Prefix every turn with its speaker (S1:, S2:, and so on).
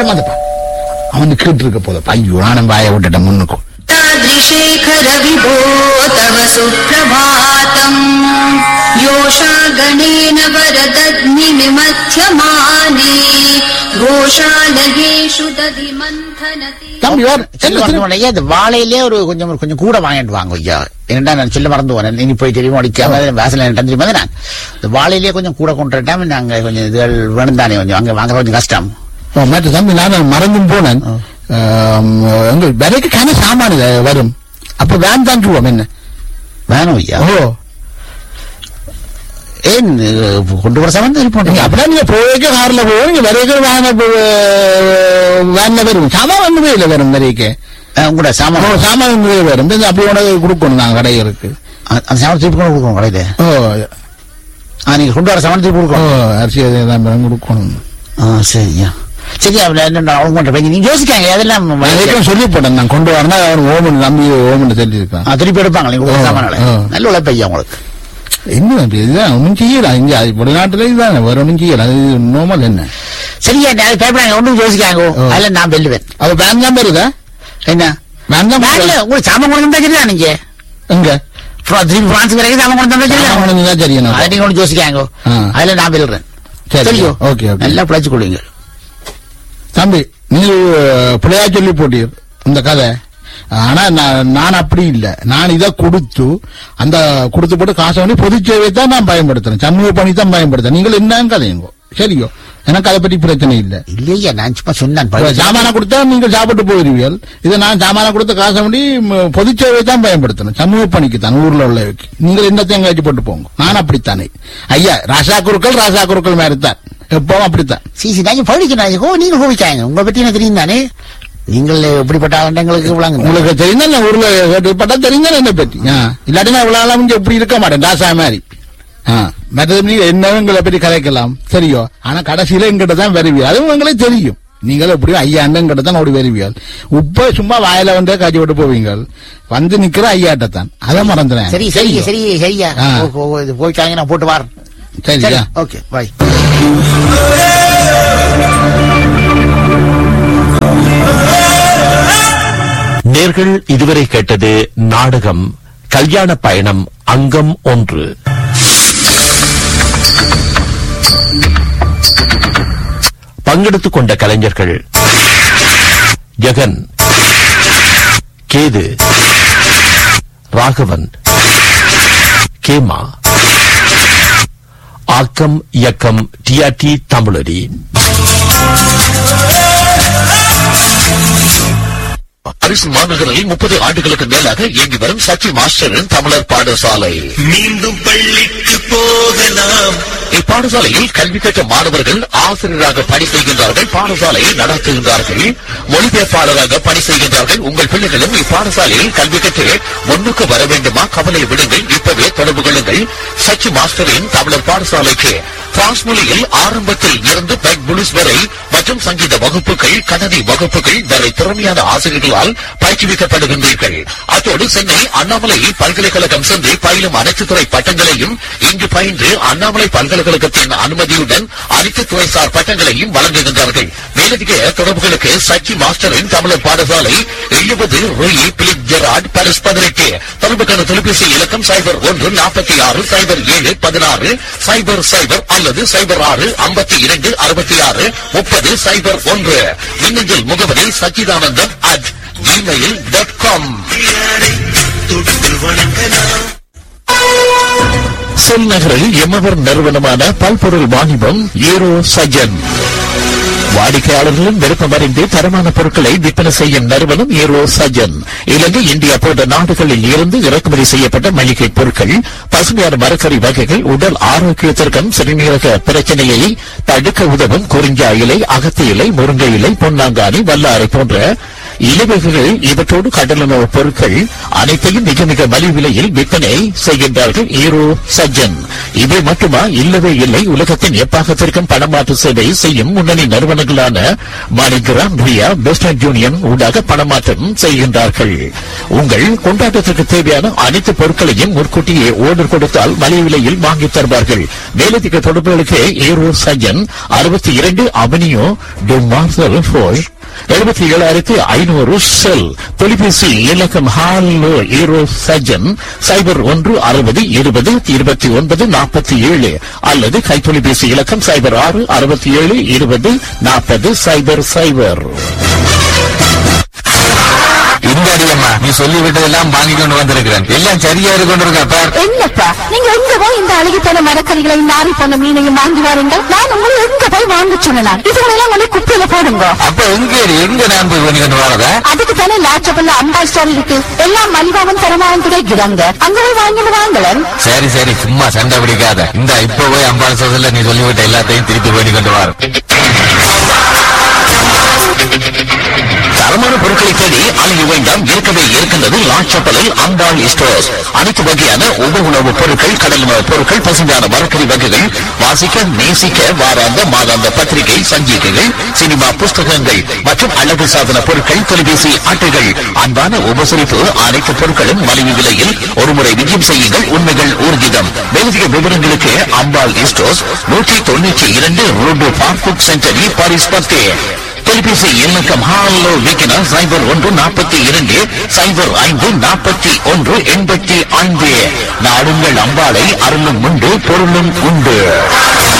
S1: பாருங்க அந்த பா- அவன் கேட்டு இருக்க போத ஐயோ நானும் வாய விட்டுட்டேன் முன்னுக்கும்
S2: तादृशेखर विभो तव सुप्रभातम् योषा गणेन वरदग्निमध्यमाने घोषालयेषु दधिमन्थनति
S1: தம்பி வேற
S3: சொல்லி
S1: என்ன
S3: வரணும் ஐயா இந்த வாழையிலே ஒரு கொஞ்சம் ஒரு கொஞ்சம் கூட வாங்கிட்டு வாங்க ஐயா ஏன்டா நான் சொல்ல மறந்து போனேன் இனி போய் தெரியுமா அடிக்காம வாசல தெரியுமா நான் இந்த வாழையிலே கொஞ்சம் கூட கொண்டுட்டாம நாங்க கொஞ்சம் இதுகள் வேணும் தானே கொஞ்சம் அங்க வாங்குற கொஞ்சம் கஷ்டம்
S1: ஓ, மற்ற தம்பி நான் மறந்தும் போனேன் ஆம், எங்க விலைக்கு கன சாமான் இது வரும் அப்ப வேன் தான் சொல்லுவோம் என்ன
S3: வேணும் ஐயா
S1: ஓ
S3: ஏன் அஹ், கொண்டு வர சமந்து
S1: நீங்க
S3: இருப்போம்
S1: அப்படியே நீங்க போய்க்க கார்ல போவோம் நீங்க விலைக்கு வேன வேன்ல வரும் சாமான் ஒண்ணுமே இல்லை வரும் விலைக்கு
S3: உங்களோட
S1: ஓ,
S3: சாமான்
S1: சாமான் ஒண்ணுமே வரும் இந்த அப்படி உனக்கு கொடுக்கணும் நாங்க கடைகளுக்கு
S3: அ- அந்த சாமான் திருப்பி கொண்டு கொடுக்கணும் கடையில
S1: ஓ
S3: ஆ, நீங்க கொண்டு வர சாமான் திருப்பி
S1: ஓ
S3: கொடுக்கணும்
S1: அரிசி அதெல்லாம் கொடுக்கணும்
S3: ஆ சரியா சரி அவன் என்ன அவங்க கொண்டு போய் நீங்க யோசிக்காங்க அதெல்லாம்
S1: அதுக்கும் சொல்லி போட்டேன் நான் கொண்டு வரனா அவன் ஓமன் நம்பி ஓமன் சொல்லி இருக்கான்
S3: ஆ, திருப்பி எடுப்பாங்க நீங்க கொடுக்குற
S1: ஓ,
S3: சாமான்களை
S1: ஓ.
S3: நல்ல உழைப்பு ஐயா உங்களுக்கு
S1: என்ன தம்பி இதுதான் ஒன்றும் செய்யலாம் இங்க வெளிநாட்டுல இதுதான் வேற ஒன்றும் செய்யலாம் அது நோமல் என்ன
S3: சரியா அது பயப்படாங்க ஒன்றும் யோசிக்காங்க
S1: ஓ.
S3: அதில் நான் வெல்லுவேன்
S1: அது வேன் தான் வருதா
S3: என்ன
S1: வேன் தான்
S3: பேங்க்ல உங்களுக்கு சாமான் கொண்டு வந்தா சரிதான் நீங்க
S1: எங்க
S3: ஃப்ரா- திருப்பி பிரான்ஸ் வரைக்கும் சாமான் கொண்டு வந்தா சரிதான்
S1: அவனுக்கு தான் தெரியும்
S3: அதை நீங்க ஒன்று யோசிக்காங்க
S1: ஆ.
S3: அதுல நான் வெல்றேன்
S1: சரி
S3: சரியோ
S1: ஓகே ஓகே
S3: நல்லா பிழைச்சு கொள்வீங்க
S1: தம்பி நீ பிள்ளையா சொல்லி போட்டீர் இந்த கதை ஆனா நான் நான் அப்படி இல்ல நான் இதை கொடுத்து அந்த கொடுத்து போட்டு காசை வந்து பொது சேவை தான் நான் பயன்படுத்துறேன் சமூக பணி தான் பயன்படுத்துறேன் நீங்கள் என்ன கதையுங்கோ சரியோ எனக்கு அதை பற்றி பிரச்சனை இல்லை
S3: இல்லையா நான் சும்மா சொன்னேன்
S1: இப்ப
S3: பழைச்சு.
S1: சாமான கொடுத்தா நீங்கள் சாப்பிட்டு போயிருவீர்கள் இதை நான் சாமான கொடுத்த காசை வேண்டி ம், பொதுச் சேவை தான் பயன்படுத்தணும் சமூக பணிக்கு தான் ஊர்ல உள்ளவைக்கு நீங்கள் என்ன தேங்காய்ச்சி போட்டு போங்க நான் அப்படித்தானே ஐயா ராசா குருக்கள் ராசா குருக்கள் மாதிரி தான் எப்பவும் அப்படித்தான்
S3: சிசி நான் படிக்கணும் ஓ நீங்க கோவிக்காங்க உங்களை பத்தி எனக்கு தெரியும் தானே நீங்கள் எப்படிப்பட்ட ஆண்டங்களுக்கு விளங்க
S1: உங்களுக்கு தெரிஞ்சா ஊர்ல கேட்டுப்பட்டா தெரிஞ்சா என்ன பத்தி ஆ. இல்லாட்டி நான் இவ்வளவு நாளா இங்க இப்படி இருக்க மாட்டேன் ராசா மாதிரி ஆ. மற்றது நீங்க என்ன உங்களை பற்றி கலைக்கலாம் சரியோ ஆனா கடைசியில எங்கிட்ட தான் வருவீங்க அதுவும் உங்களுக்கு தெரியும் நீங்கள் எப்படியும் ஐயா அண்ணங்கிட்ட தான் ஓடி வருவீர்கள் உப்ப சும்மா வாயில வந்து காட்சி விட்டு போவீங்க வந்து நிக்கிற ஐயாட்ட தான் அதை மறந்துறேன்
S3: சரி சரி சரி சரியா
S1: ஆ.
S3: ஓ, ஓ, இது போய்க்காங்க நான் போட்டு வரேன்
S1: சரியா
S3: ஓகே பாய்
S4: நேர்கள் இதுவரை கேட்டது நாடகம் கல்யாண பயணம் அங்கம் ஒன்று பங்கெடுத்துக் கொண்ட கலைஞர்கள் ஜெகன் கேது ராகவன் கேமா ஆக்கம் இயக்கம் டிஆர்டி தமிழடி
S5: அரிசி மாநகரில் முப்பது ஆண்டுகளுக்கு மேலாக இயங்கி வரும் சச்சி மாஸ்டரின் தமிழர் பாடசாலை
S6: மீண்டும் பள்ளிக்கு போகலாம்
S5: இப்பாடசாலையில் கல்வி கற்ற மாணவர்கள் ஆசிரியராக பணி செய்கின்றார்கள் பாடசாலையை நடத்துகின்றார்கள் மொழிபெயர்ப்பாளராக பணி செய்கின்றார்கள் உங்கள் பிள்ளைகளும் இப்பாடசாலையில் கல்வி கற்று முன்னுக்கு வர வேண்டுமா கவலை விடுங்கள் இப்பவே தொடர்பு கொள்ளுங்கள் சச்சி மாஸ்டரின் தமிழர் பாடசாலைக்கு பிரான்ஸ் மொழியில் ஆரம்பத்தில் இருந்து பெக் புலிஸ் வரை மற்றும் சங்கீத வகுப்புகள் கணனி வகுப்புகள் வரை திறமையான ஆசிரியர்களால் பயிற்றுவிக்கப்படுகின்றீர்கள் அத்தோடு சென்னை அண்ணாமலை பல்கலைக்கழகம் சென்று பயிலும் அனைத்து துறை பட்டங்களையும் இங்கு பயின்று அண்ணாமலை பல்கலைக்கழகத்தின் அனுமதியுடன் அனைத்து துறைசார் பட்டங்களையும் வழங்குகின்றார்கள் மேலதிக தொடர்புகளுக்கு சச்சி மாஸ்டரின் தமிழர் பாடசாலை எழுபது ரூயி பிலிப் ஜெராட் பரிஸ் பதினெட்டு தொடர்புக்கான தொலைபேசி இலக்கம் சைபர் ஒன்று நாற்பத்தி ஆறு சைபர் ஏழு பதினாறு சைபர் சைபர் அல்லது சைபர் ஆறு ஐம்பத்தி இரண்டு அறுபத்தி ஆறு முப்பது சைபர் ஒன்று மின்னஞ்சல் முகவரி Sachidanandam at gmail dot com
S6: தொட்டு வணங்கலாம்
S5: செல் நகரில் எம்மவர் நிறுவனமான பல்பொருள் வாணிபம் ஏரோ சஜன் வாடிக்கையாளர்களின் விருப்பம் அறிந்து தரமான பொருட்களை விற்பனை செய்யும் நிறுவனம் ஏரோ சஜன் இலங்கை இந்தியா போன்ற நாடுகளில் இருந்து இறக்குமதி செய்யப்பட்ட மளிகை பொருட்கள் பசுமையான மரக்கறி வகைகள் உடல் ஆரோக்கியத்திற்கும் சிறுநீரக பிரச்சனையை தடுக்க உதவும் குறிஞ்சா இலை அகத்தி இலை முருங்கை இலை பொன்னாங்கானி வல்லாரை போன்ற இலவகைகள் இவற்றோடு கடலுணவு பொருட்கள் அனைத்தையும் மிக மிக மலிவு விலையில் விற்பனை செய்கின்றார்கள் ஈரோ சஜ்ஜன் இவை மட்டுமா இல்லவே இல்லை உலகத்தின் எப்பாகத்திற்கும் பணமாற்று சேவை செய்யும் முன்னணி நிறுவனங்களான மாணிகிராம் ரியா வெஸ்டர்ன் யூனியன் ஊடாக பணமாற்றம் செய்கின்றார்கள் உங்கள் கொண்டாட்டத்திற்கு தேவையான அனைத்து பொருட்களையும் முன்கூட்டியே ஓர்டர் கொடுத்தால் மலிவு விலையில் வாங்கி தருவார்கள் மேலதிக தொடர்புகளுக்கு ஈரோ சஜ்ஜன் அறுபத்தி இரண்டு அவனியோ டு மார்சல் ஃபோஷ் எழுபத்தி ஏழாயிரத்தி ஐநூறு செல் தொலைபேசி இலக்கம் ஹாலோ ஈரோ சஜன் சைபர் ஒன்று அறுபது இருபது இருபத்தி ஒன்பது நாற்பத்தி ஏழு அல்லது கைத்தொலைபேசி இலக்கம் சைபர் ஆறு அறுபத்தி ஏழு இருபது நாற்பது சைபர் சைபர்
S7: இந்த அடியம்மா நீ சொல்லி விட்டதெல்லாம் வாங்கி கொண்டு வந்திருக்கிறேன் எல்லாம் சரியா இருக்கு கொண்டு இருக்கா
S8: என்னப்பா நீங்க எங்க போய் இந்த அழுகி போன மரக்கறிகளை நாரி போன மீனையும் வாங்கி வாருங்கள் நான் உங்களை எங்க போய் வாங்க சொன்னேன் இதுகளெல்லாம் கொண்டு குப்பையில போடுங்க
S7: அப்ப எங்க எங்க நான் போய் பண்ணி கொண்டு வரதா
S8: அதுக்கு தானே லாச்சபல்ல அம்பா ஸ்டோர் இருக்கு எல்லாம் மலிவாவும் தரமாவும் கிடைக்கிறாங்க அங்க போய் வாங்கிட்டு வாங்கலன்
S7: சரி சரி சும்மா சண்டை பிடிக்காத இந்த இப்ப போய் அம்பாள் சோதல நீ சொல்லிவிட்ட எல்லாத்தையும் திருப்பி பண்ணி கொண்டு வர
S5: தரமான பொருட்களை தேடி அலைய வேண்டாம் இருக்கவே இருக்கின்றது லாட்சப்பலில் அம்பாள் ஸ்டோர்ஸ் அனைத்து வகையான உப உணவுப் பொருட்கள் கடல் உணவுப் பொருட்கள் பசுமையான மரக்கறி வகைகள் வாசிக்க நேசிக்க வாராந்த மாதாந்த பத்திரிகை சஞ்சிகைகள் சினிமா புஸ்தகங்கள் மற்றும் அழகு சாதன பொருட்கள் தொலைபேசி அட்டைகள் அன்பான உபசரிப்பு அனைத்து பொருட்களும் மலிவு விலையில் ஒருமுறை விஜயம் செய்யுங்கள் உண்மைகள் ஊர்ஜிதம் மேலதிக விவரங்களுக்கு அம்பாள் ஸ்டோர்ஸ் நூற்றி தொண்ணூற்றி இரண்டு ரோடு பார்க்குக் சென்டரி பாரிஸ் பத்தே தொலைபேசி இலக்கம் ஹாலோ விக்கினா சைபர் ஒன்று நாற்பத்தி இரண்டு சைபர் ஐந்து நாற்பத்தி ஒன்று எண்பத்தி ஐந்து நாடுங்கள் அம்பாளை அருளும் உண்டு பொருளும் உண்டு